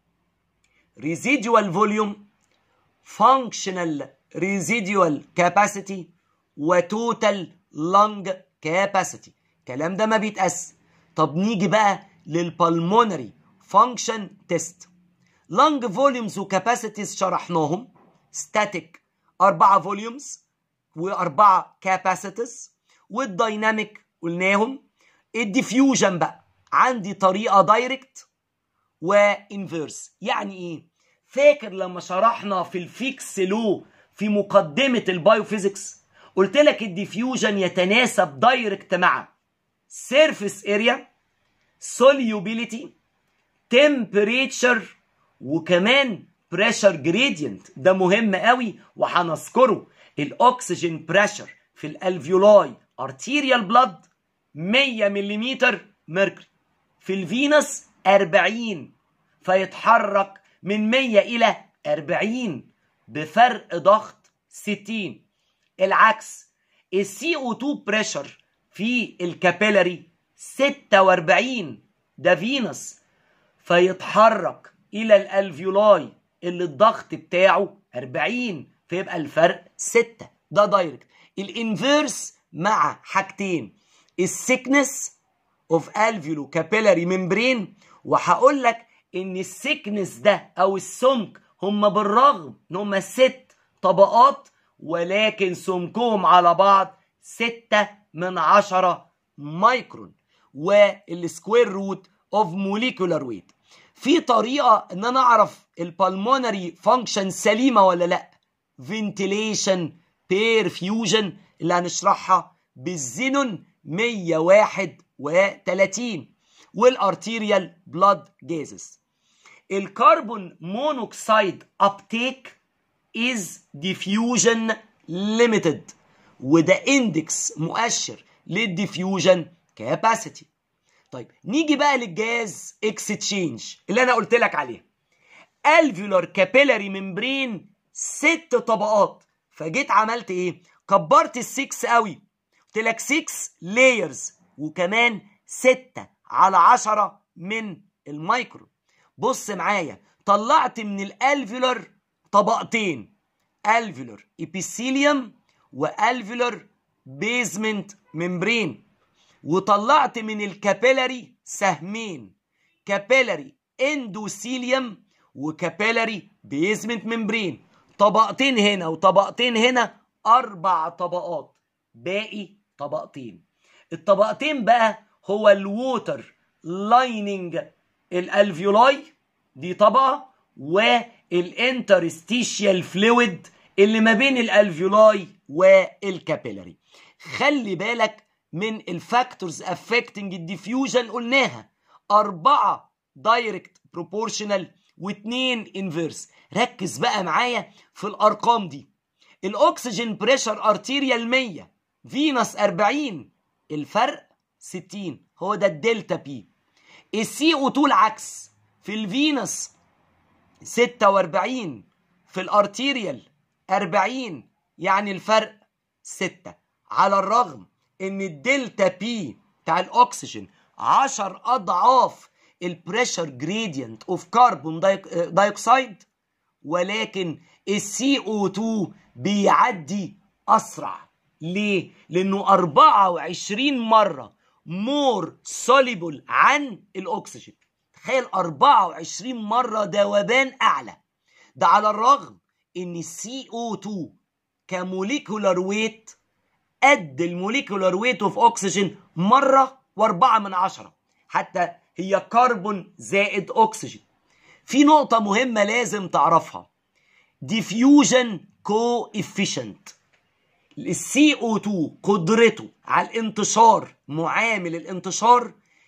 residual volume functional residual capacity وتوتال lung capacity الكلام ده ما بيتقاس طب نيجي بقى للبلمونري فانكشن تيست lung volumes وكاباسيتيز شرحناهم static أربعة فوليومز وأربعة كاباسيتيز والدايناميك قلناهم الديفيوجن بقى عندي طريقة دايركت وانفيرس يعني ايه فاكر لما شرحنا في الفيكس لو في مقدمة البايوفيزيكس قلت لك الديفيوجن يتناسب دايركت مع سيرفيس اريا solubility temperature وكمان بريشر جريدينت ده مهم قوي وهنذكره الاكسجين بريشر في الالفيولاي ارتيريال بلاد 100 ملم ميركوري في الفينس 40 فيتحرك من 100 الى 40 بفرق ضغط 60 العكس السي او 2 بريشر في الكابيلاري 46 ده فينس فيتحرك الى الالفيولاي اللي الضغط بتاعه 40 فيبقى الفرق 6 ده دايركت الانفيرس مع حاجتين السكنس اوف الفيولو كابيلاري ممبرين وهقول لك ان السكنس ده او السمك هم بالرغم ان هم ست طبقات ولكن سمكهم على بعض ستة من عشرة مايكرون والسكوير روت اوف موليكولار ويت في طريقه ان انا اعرف البلمونري فانكشن سليمه ولا لا فنتيليشن بيرفيوجن اللي هنشرحها بالزينون 131 والارتيريال بلاد جازز الكربون مونوكسيد ابتيك از ديفيوجن ليميتد وده اندكس مؤشر للديفيوجن كاباسيتي طيب نيجي بقى للجاز اكستشينج اللي انا قلت لك عليه الفيولار كابيلاري ممبرين ست طبقات فجيت عملت ايه كبرت السكس قوي قلت لك 6 لايرز وكمان 6 على 10 من المايكرو بص معايا طلعت من الالفيولار طبقتين الفيولار ابيثيليوم والفيولار بيزمنت ممبرين وطلعت من الكابيلاري سهمين كابيلاري اندوثيليوم وكابيلاري بيزمنت ممبرين طبقتين هنا وطبقتين هنا اربع طبقات باقي طبقتين الطبقتين بقى هو الووتر لايننج الالفيولاي دي طبقه والانترستيشيال فلويد اللي ما بين الالفيولاي والكابيلاري خلي بالك من الفاكتورز افكتنج الديفيوجن قلناها أربعة دايركت بروبورشنال واثنين انفيرس ركز بقى معايا في الارقام دي الاكسجين بريشر ارتيريال 100 فينس 40 الفرق 60 هو ده الدلتا بي السي او 2 العكس في الفينس 46 في الارتيريال 40 يعني الفرق 6 على الرغم ان الدلتا بي بتاع الاكسجين 10 اضعاف البريشر جريدينت اوف كربون دايوكسيد ولكن السي او 2 بيعدي اسرع ليه؟ لانه 24 مره مور سوليبل عن الاكسجين تخيل 24 مره ذوبان اعلى ده على الرغم ان السي او 2 كموليكولار ويت قد الموليكولار ويت اوف اوكسجين مره واربعة من عشرة حتى هي كربون زائد اكسجين في نقطة مهمة لازم تعرفها diffusion coefficient السي او 2 قدرته على الانتشار معامل الانتشار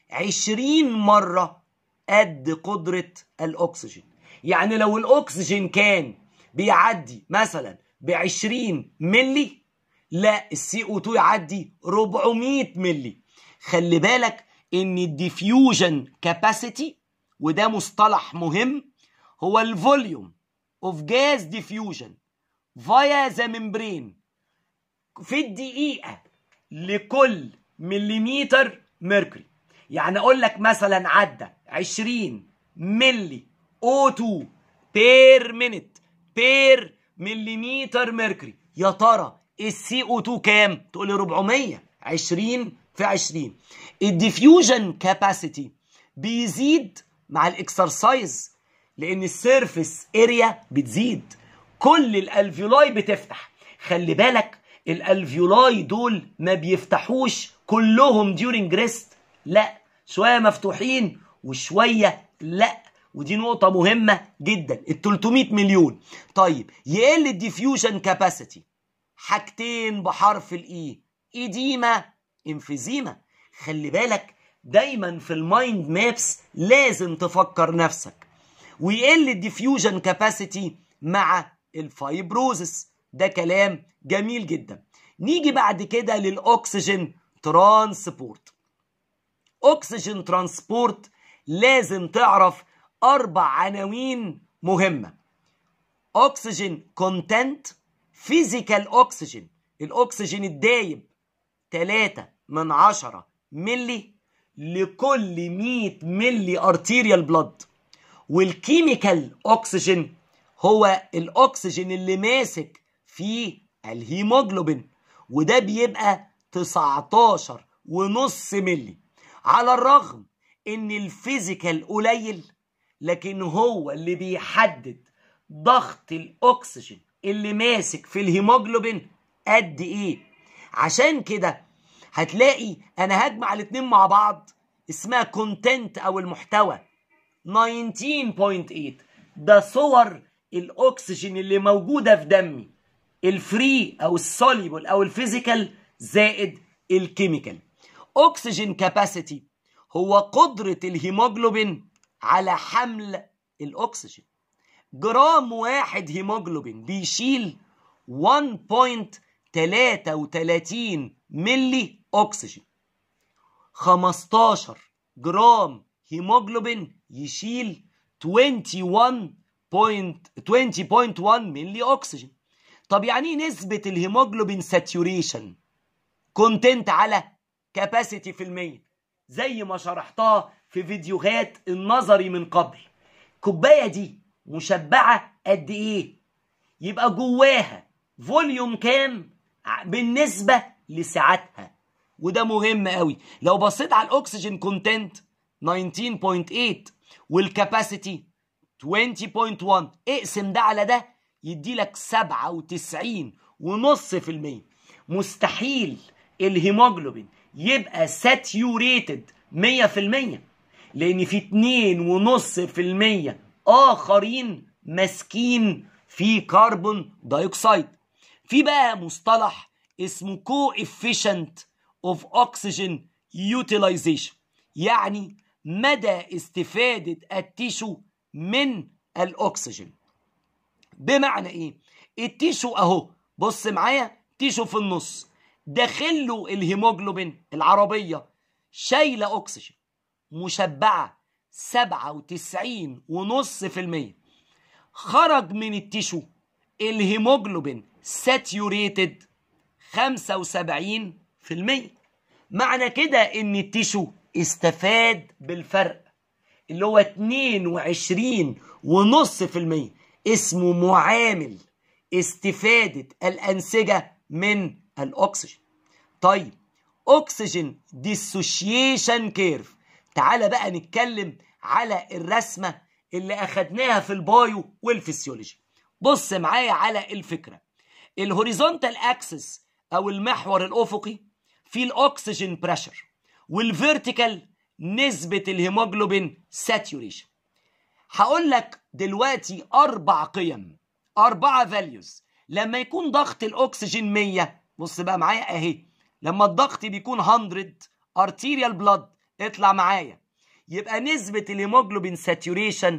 20 مرة قد قدرة الاكسجين يعني لو الاكسجين كان بيعدي مثلا ب 20 ملي لا السي او 2 يعدي 400 ملي خلي بالك ان الديفيوجن كاباسيتي وده مصطلح مهم هو الفوليوم اوف جاز ديفيوجن فايا ذا ممبرين في الدقيقة لكل مليمتر ميركوري يعني اقول لك مثلا عدى 20 ملي او 2 بير مينت بير مليمتر ميركوري يا ترى السي او 2 كام تقول لي 400 20 في 20 الديفيوجن كاباسيتي بيزيد مع الاكسرسايز لان السيرفيس اريا بتزيد كل الالفيولاي بتفتح خلي بالك الالفيولاي دول ما بيفتحوش كلهم ديورنج ريست لا شويه مفتوحين وشويه لا ودي نقطة مهمة جدا ال 300 مليون طيب يقل الديفيوجن كاباسيتي حاجتين بحرف الاي ايديما انفيزيما خلي بالك دايما في المايند مابس لازم تفكر نفسك ويقل الديفيوجن كاباسيتي مع الفايبروزس ده كلام جميل جدا نيجي بعد كده للاكسجين ترانسبورت اكسجين ترانسبورت لازم تعرف اربع عناوين مهمه اكسجين كونتنت فيزيكال اكسجين الاكسجين الدايب 3 من 10 ملي لكل 100 ملي ارتيريال بلاد والكيميكال اكسجين هو الاكسجين اللي ماسك في الهيموجلوبين وده بيبقى 19 ونص ملي على الرغم ان الفيزيكال قليل لكن هو اللي بيحدد ضغط الاكسجين اللي ماسك في الهيموجلوبين قد ايه عشان كده هتلاقي انا هجمع الاتنين مع بعض اسمها كونتنت او المحتوى 19.8 ده صور الاكسجين اللي موجوده في دمي الفري او السوليبل او الفيزيكال زائد الكيميكال اكسجين كاباسيتي هو قدره الهيموجلوبين على حمل الاكسجين جرام واحد هيموجلوبين بيشيل 1.33 ملي اكسجين 15 جرام هيموجلوبين يشيل 21 20.1 ملي اكسجين طب يعني ايه نسبة الهيموجلوبين ساتيوريشن كونتنت على كاباسيتي في المية زي ما شرحتها في فيديوهات النظري من قبل الكوباية دي مشبعة قد ايه يبقى جواها فوليوم كام بالنسبة لسعتها وده مهم قوي لو بصيت على الاكسجين كونتنت 19.8 والكاباسيتي 20.1 اقسم ده على ده يدي لك 97 ونص في المية مستحيل الهيموجلوبين يبقى ساتيوريتد 100 في المية لان في اتنين ونص في المية اخرين ماسكين في كربون دايوكسيد في بقى مصطلح اسمه coefficient of oxygen utilization يعني مدى استفادة التيشو من الأكسجين بمعنى إيه؟ التيشو أهو بص معايا تيشو في النص داخله الهيموجلوبين العربية شايلة أكسجين مشبعة سبعة وتسعين ونص في المية خرج من التيشو الهيموجلوبين ساتيوريتد خمسة وسبعين في المية معنى كده ان التيشو استفاد بالفرق اللي هو 22 ونص في المية اسمه معامل استفادة الأنسجة من الأكسجين طيب أكسجين ديسوشيشن كيرف تعال بقى نتكلم على الرسمة اللي أخدناها في البايو والفسيولوجي بص معايا على الفكرة الهوريزونتال اكسس أو المحور الأفقي في الأكسجين بريشر والفيرتيكال نسبة الهيموجلوبين ساتيوريشن هقول لك دلوقتي أربع قيم أربعة فاليوز لما يكون ضغط الأكسجين 100 بص بقى معايا أهي لما الضغط بيكون 100 ارتيريال بلاد اطلع معايا يبقى نسبة الهيموجلوبين ساتيوريشن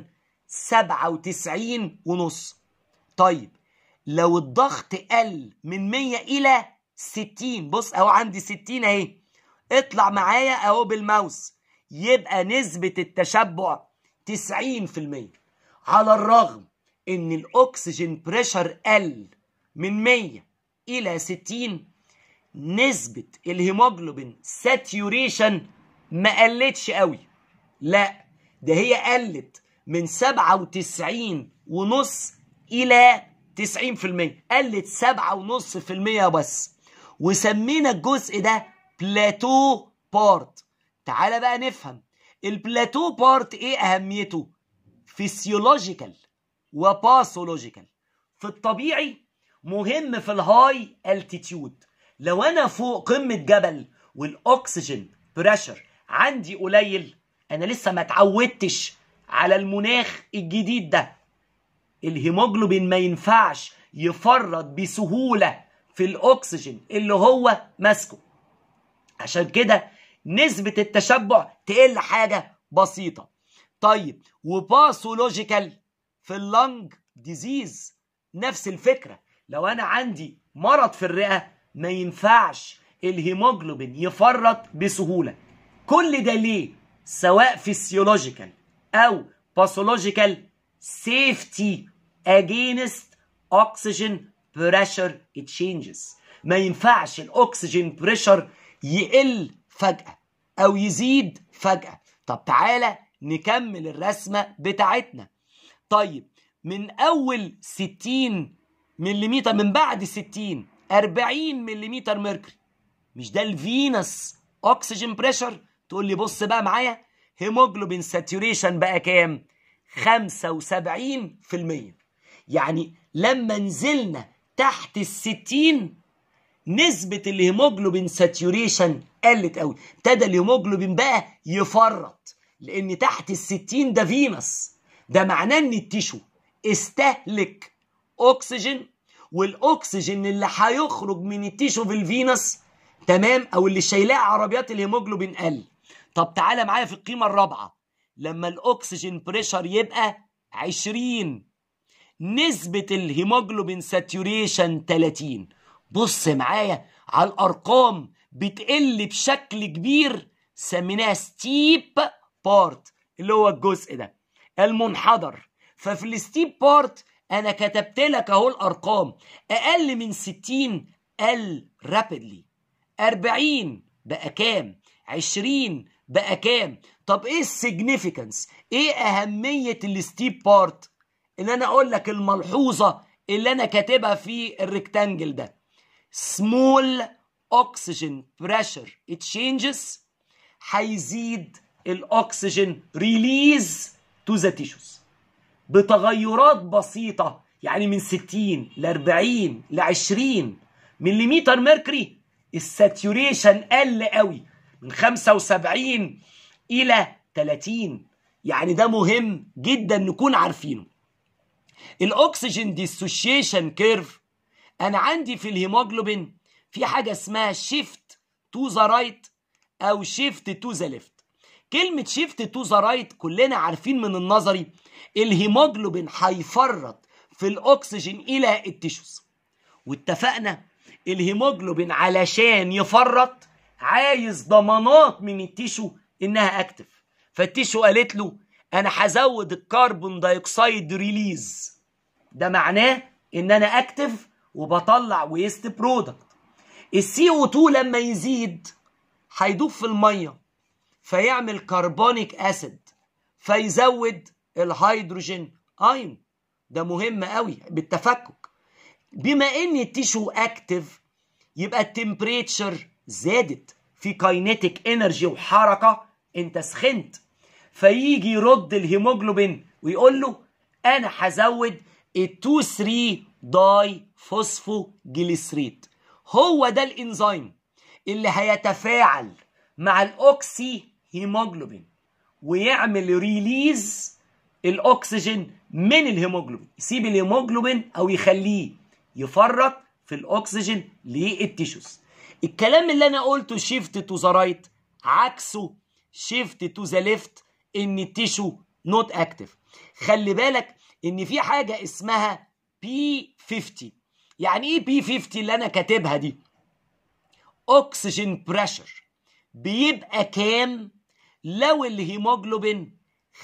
97 ونص طيب لو الضغط قل من 100 إلى 60 بص أهو عندي 60 أهي اطلع معايا أهو بالماوس يبقى نسبة التشبع 90% على الرغم إن الأكسجين بريشر قل من 100 إلى 60 نسبة الهيموجلوبين ساتيوريشن ما قلتش قوي لا ده هي قلت من 97 ونص إلى 90% قلت 7 ونص في المية بس وسمينا الجزء ده بلاتو بارت تعالى بقى نفهم البلاتو بارت ايه اهميته فيسيولوجيكال وباثولوجيكال في الطبيعي مهم في الهاي التيتيود لو انا فوق قمه جبل والاكسجين بريشر عندي قليل انا لسه ما اتعودتش على المناخ الجديد ده الهيموجلوبين ما ينفعش يفرط بسهوله في الاكسجين اللي هو ماسكه عشان كده نسبة التشبع تقل حاجة بسيطة طيب وباثولوجيكال في اللنج ديزيز نفس الفكرة لو أنا عندي مرض في الرئة ما ينفعش الهيموجلوبين يفرط بسهولة كل ده ليه سواء فيسيولوجيكال أو باثولوجيكال سيفتي against oxygen pressure changes ما ينفعش الاكسجين بريشر يقل فجأة أو يزيد فجأة طب تعالى نكمل الرسمة بتاعتنا طيب من أول 60 ملم من بعد 60 40 ملم مركري مش ده الفينس أكسجين بريشر تقول لي بص بقى معايا هيموجلوبين ساتوريشن بقى كام 75% يعني لما نزلنا تحت الستين نسبة الهيموجلوبين ساتيوريشن قلت قوي ابتدى الهيموجلوبين بقى يفرط لان تحت الستين ده فينس ده معناه ان التيشو استهلك اكسجين والاكسجين اللي هيخرج من التيشو في الفينس تمام او اللي شايلاه عربيات الهيموجلوبين قل طب تعالى معايا في القيمه الرابعه لما الاكسجين بريشر يبقى 20 نسبة الهيموجلوبين ساتوريشن 30 بص معايا على الأرقام بتقل بشكل كبير سميناها ستيب بارت اللي هو الجزء ده المنحدر ففي الستيب بارت أنا كتبت لك أهو الأرقام أقل من 60 قل رابيدلي 40 بقى كام 20 بقى كام طب ايه السيجنيفيكانس ايه اهميه الستيب بارت ان انا اقول لك الملحوظه اللي انا كاتبها في الريكتانجل ده small oxygen pressure changes هيزيد الاكسجين ريليز تو ذا تيشوز بتغيرات بسيطه يعني من 60 ل 40 ل 20 مليمتر ميركوري الساتوريشن قل قوي من 75 الى 30 يعني ده مهم جدا نكون عارفينه الاكسجين ديسوشيشن كيرف انا عندي في الهيموجلوبين في حاجه اسمها شيفت تو ذا رايت او شيفت تو ذا ليفت كلمه شيفت تو ذا رايت كلنا عارفين من النظري الهيموجلوبين هيفرط في الاكسجين الى التيشوز واتفقنا الهيموجلوبين علشان يفرط عايز ضمانات من التيشو انها اكتف فالتيشو قالت له انا هزود الكربون دايوكسيد ريليز ده معناه ان انا اكتف وبطلع ويست برودكت السي او 2 لما يزيد هيدوب في الميه فيعمل كربونيك اسيد فيزود الهيدروجين ايون ده مهم قوي بالتفكك بما ان التيشو اكتف يبقى التمبريتشر زادت في كاينيتيك انرجي وحركه انت سخنت فيجي يرد الهيموجلوبين ويقول له انا هزود ال 2 3 داي فوسفو جليسريت هو ده الانزيم اللي هيتفاعل مع الاوكسي هيموجلوبين ويعمل ريليز الاكسجين من الهيموجلوبين يسيب الهيموجلوبين او يخليه يفرط في الاكسجين للتيشوز الكلام اللي انا قلته شيفت تو ذا رايت عكسه شيفت تو ذا ليفت ان التيشو نوت اكتف خلي بالك ان في حاجه اسمها بي 50 يعني ايه بي 50 اللي انا كاتبها دي اكسجين بريشر بيبقى كام لو الهيموجلوبين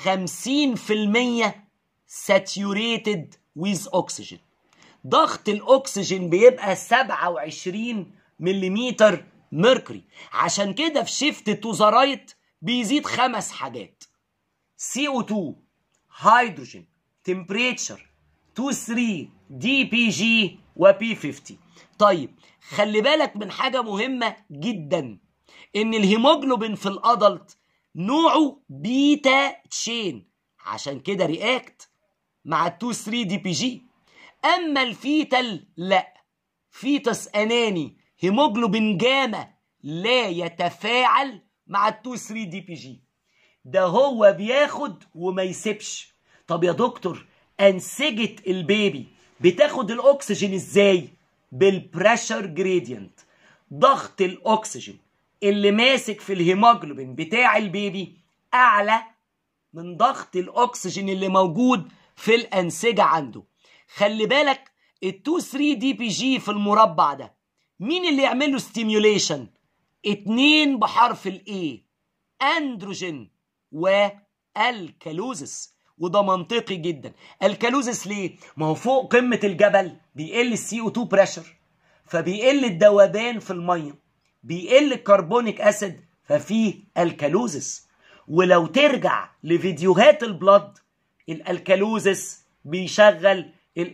50% ساتيوريتد ويز اوكسجين ضغط الاكسجين بيبقى 27 ملم ميركوري عشان كده في شيفت تو ذا رايت بيزيد خمس حاجات CO2 هيدروجين تمبريتشر 2 3 دي بي جي وبي 50 طيب خلي بالك من حاجه مهمه جدا ان الهيموجلوبين في الادلت نوعه بيتا تشين عشان كده رياكت مع 2 3 دي بي جي اما الفيتال لا فيتس اناني هيموجلوبين جاما لا يتفاعل مع ال 2 3 دي بي جي ده هو بياخد وما يسيبش طب يا دكتور انسجه البيبي بتاخد الاكسجين ازاي بالبريشر جريدينت ضغط الاكسجين اللي ماسك في الهيموجلوبين بتاع البيبي اعلى من ضغط الاكسجين اللي موجود في الانسجه عنده خلي بالك ال 2 3 دي بي جي في المربع ده مين اللي يعمل له ستيميوليشن اتنين بحرف الاي اندروجين والكالوزس وده منطقي جدا الكالوزس ليه ما هو فوق قمه الجبل بيقل السي او 2 بريشر فبيقل الذوبان في الميه بيقل الكربونيك اسيد ففيه الكالوزس ولو ترجع لفيديوهات البلد الالكالوزس بيشغل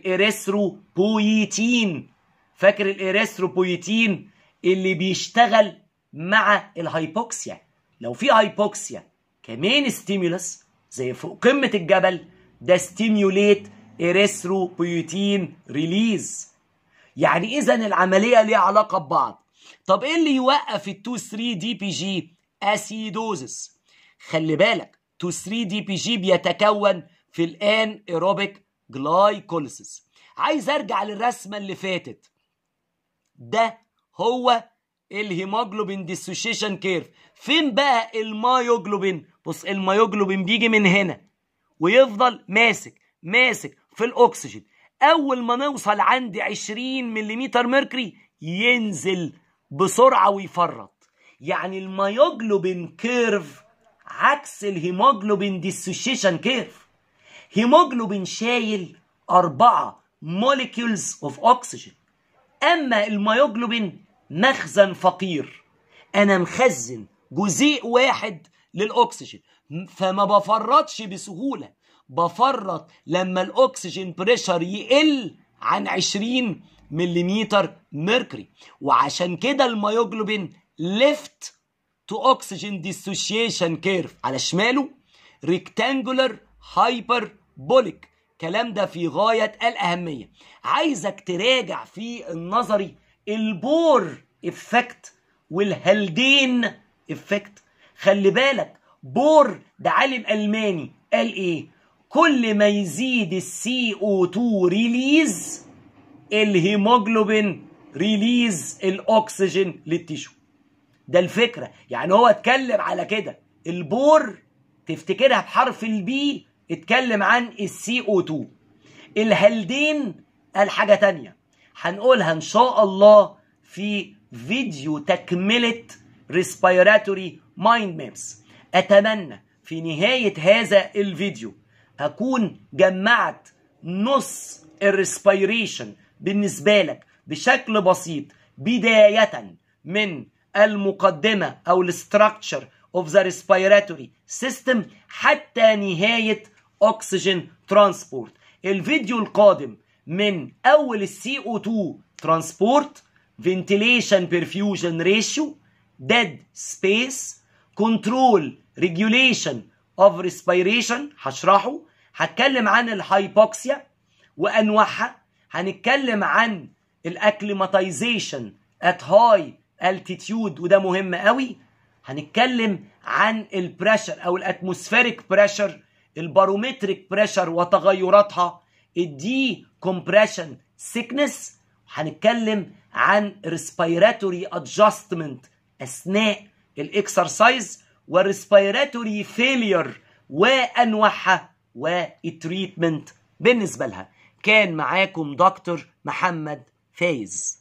الاريثروبويتين فاكر الاريثروبويتين اللي بيشتغل مع الهايبوكسيا لو في هايبوكسيا كمان ستيمولس زي فوق قمة الجبل ده ستيميوليت اريثروبويتين ريليز يعني اذا العمليه ليها علاقه ببعض طب ايه اللي يوقف ال 2 3 دي بي جي اسيدوزس خلي بالك 2 3 دي بي جي بيتكون في الان ايروبيك جلايكوليسيس عايز ارجع للرسمه اللي فاتت ده هو الهيموجلوبين ديسوشيشن كيرف فين بقى المايوجلوبين بص المايوجلوبين بيجي من هنا ويفضل ماسك ماسك في الاكسجين اول ما نوصل عند 20 ملم ميركوري ينزل بسرعه ويفرط يعني المايوجلوبين كيرف عكس الهيموجلوبين ديسوشيشن كيرف هيموجلوبين شايل أربعة molecules of oxygen أما المايوجلوبين مخزن فقير أنا مخزن جزيء واحد للأكسجين فما بفرطش بسهولة بفرط لما الأكسجين بريشر يقل عن 20 ملم ميركوري وعشان كده المايوجلوبين ليفت تو اوكسجين ديسوشيشن كيرف على شماله ريكتانجولار هايبربوليك الكلام ده في غاية الأهمية عايزك تراجع في النظري البور افكت والهلدين افكت خلي بالك بور ده عالم ألماني قال ايه كل ما يزيد السي او 2 ريليز الهيموجلوبين ريليز الاكسجين للتيشو ده الفكره يعني هو اتكلم على كده البور تفتكرها بحرف البي اتكلم عن السي او 2 الهلدين قال حاجه تانية هنقولها ان شاء الله في فيديو تكمله ريسبيراتوري مايند مابس اتمنى في نهايه هذا الفيديو اكون جمعت نص الريسبيريشن بالنسبه لك بشكل بسيط بدايه من المقدمه او الاستراكشر اوف ذا ريسبيراتوري سيستم حتى نهايه اكسجين ترانسبورت الفيديو القادم من اول السي او 2 ترانسبورت فنتيليشن بيرفيوجن ريشيو ديد سبيس كنترول ريجوليشن اوف ريسبيريشن هشرحه هتكلم عن الهايبوكسيا وانواعها هنتكلم عن الاكليماتيزيشن ات هاي التيتيود وده مهم قوي هنتكلم عن البريشر او الاتموسفيريك بريشر البارومتريك بريشر وتغيراتها الدي كومبريشن سيكنس هنتكلم عن ريسبيراتوري ادجستمنت اثناء الاكسرسايز والريسبيراتوري فيلير وانواعها والتريتمنت بالنسبه لها كان معاكم دكتور محمد فايز